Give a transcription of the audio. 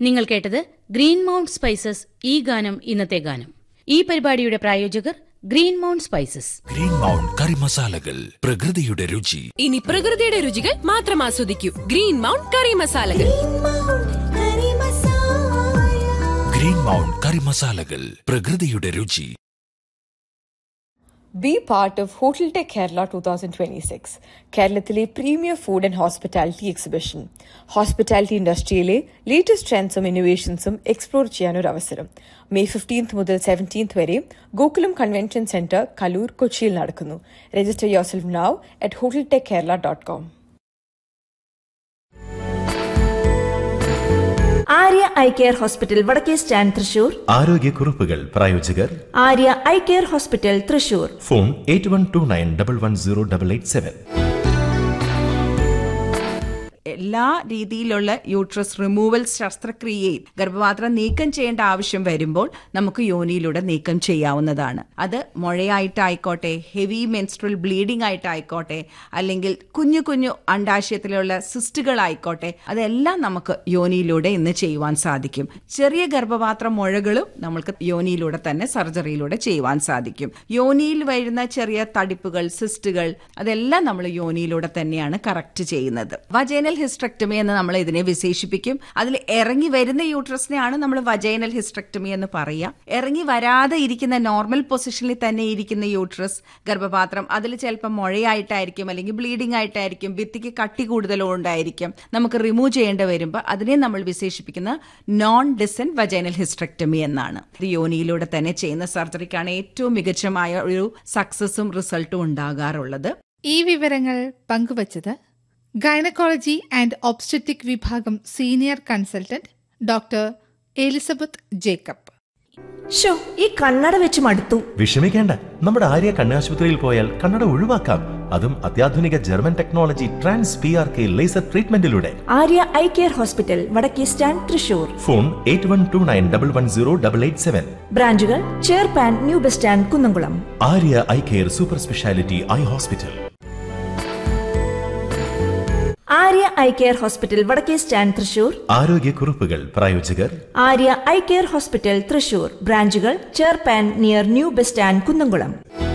നിങ്ങൾ കേട്ടത് green mount spices ഈ ഗാനം ഇന്നത്തെ ഗാനം ഈ പരിപാടിയുടെ പ്രായോജകർ green mount spices green mount curry മസാലകൾ പ്രകൃതിയുടെ രുചി ഇനി പ്രകൃതിയുടെ രുചികൾ മാത്രം ആസ്വദിക്കൂ ഗ്രീൻ മൗണ്ട് കറി മസാലകൾ ഗ്രീൻ മൗണ്ട് കറി മസാലകൾ പ്രകൃതിയുടെ രുചി Be part of Hotel Tech Kerala 2026, കേരളത്തിലെ premier food and hospitality exhibition hospitality ഇൻഡസ്ട്രിയിലെ ലേറ്റസ്റ്റ് ട്രെൻഡ്സും ഇന്നോവേഷൻസും എക്സ്പ്ലോർ ചെയ്യാനൊരു അവസരം മെയ് ഫിഫ്റ്റീൻത്ത് മുതൽ സെവൻറ്റീൻത്ത് വരെ ഗോകുലം കൺവെൻഷൻ സെന്റർ കലൂർ കൊച്ചിയിൽ നടക്കുന്നു register yourself now at hotel tech Kerala dot com Arya eye care hospital വടക്കേ സ്റ്റാൻഡ് തൃശൂർ ആരോഗ്യക്കുറിപ്പുകൾ പ്രായോജകർ Arya eye care hospital Thrissur phone eight one two nine double one zero double eight seven എല്ലാ രീതിയിലുള്ള uterus removal ശസ്ത്രക്രിയയും ഗർഭപാത്രം നീക്കം ചെയ്യേണ്ട ആവശ്യം വരുമ്പോൾ നമുക്ക് യോനിയിലൂടെ നീക്കം ചെയ്യാവുന്നതാണ് അത് മുഴയായിട്ടായിക്കോട്ടെ ഹെവി മെൻസ്ട്രൽ ബ്ലീഡിംഗ് ആയിട്ടായിക്കോട്ടെ അല്ലെങ്കിൽ കുഞ്ഞു കുഞ്ഞു അണ്ടാശയത്തിലുള്ള സിസ്റ്റുകളായിക്കോട്ടെ അതെല്ലാം നമുക്ക് യോനിയിലൂടെ ഇന്ന് ചെയ്യുവാൻ സാധിക്കും ചെറിയ ഗർഭപാത്ര മുഴകളും നമുക്ക് യോനിയിലൂടെ തന്നെ സർജറിയിലൂടെ ചെയ്യുവാൻ സാധിക്കും യോനിയിൽ വരുന്ന ചെറിയ തടിപ്പുകൾ സിസ്റ്റുകൾ അതെല്ലാം നമ്മൾ യോനിയിലൂടെ തന്നെയാണ് കറക്റ്റ് ചെയ്യുന്നത് വജൈനൽ ഹിസ്ട്രക്ടമി എന്ന് നമ്മൾ ഇതിനെ വിശേഷിപ്പിക്കും അതിൽ ഇറങ്ങി വരുന്ന യൂട്രസിനെയാണ് നമ്മൾ വജൈനൽ ഹിസ്ട്രക്ടമി എന്ന് പറയുക ഇറങ്ങി വരാതെ ഇരിക്കുന്ന നോർമൽ പൊസിഷനിൽ തന്നെ ഇരിക്കുന്ന യൂട്രസ് ഗർഭപാത്രം അതിൽ ചിലപ്പോൾ മുഴയായിട്ടായിരിക്കും അല്ലെങ്കിൽ ബ്ലീഡിംഗ് ആയിട്ടായിരിക്കും ഭിത്തിക്ക് കട്ടി കൂടുതലുണ്ടായിരിക്കും നമുക്ക് റിമൂവ് ചെയ്യേണ്ടി വരുമ്പോൾ അതിനെ നമ്മൾ വിശേഷിപ്പിക്കുന്ന നോൺ ഡിസൻ വജൈനൽ ഹിസ്ട്രക്ടമി എന്നാണ് ഇത് യോനിയിലൂടെ തന്നെ ചെയ്യുന്ന സർജറിക്കാണ് ഏറ്റവും മികച്ചമായ ഒരു സക്സസും റിസൾട്ടും ഉണ്ടാകാറുള്ളത് ഈ വിവരങ്ങൾ പങ്കുവച്ചത് ഗൈനക്കോളജി ആൻഡ് ഒബ്സ്റ്ററ്റിക് വിഭാഗം senior consultant doctor Elizabeth Jacob ഷോ ഈ കണ്ണട വെച്ച് മടുത്തു വിഷമിക്കേണ്ട നമ്മുടെ ആര്യ കണ്ണാശുപത്രിയിൽ പോയാൽ കണ്ണട ഒഴിവാക്കാം അതും അത്യാധുനിക German technology trans P R K laser ട്രീറ്റ്മെന്റിലൂടെ ആര്യ ഐ കെയർ ഹോസ്പിറ്റൽ വടക്കേ stand Thrissur phone eight one two nine double one zero double eight seven ബ്രാഞ്ചുകൾ ചേർപ്പാൻ new bus stand Kunnamkulam Arya eye care super speciality eye hospital Arya eye care hospital വടക്കേ stand Thrissur ആരോഗ്യക്കുറിപ്പുകൾ പ്രായോജകർ Arya eye care hospital Thrissur ബ്രാഞ്ചുകൾ ചേർപ്പാൻ near new bus stand Kunnamkulam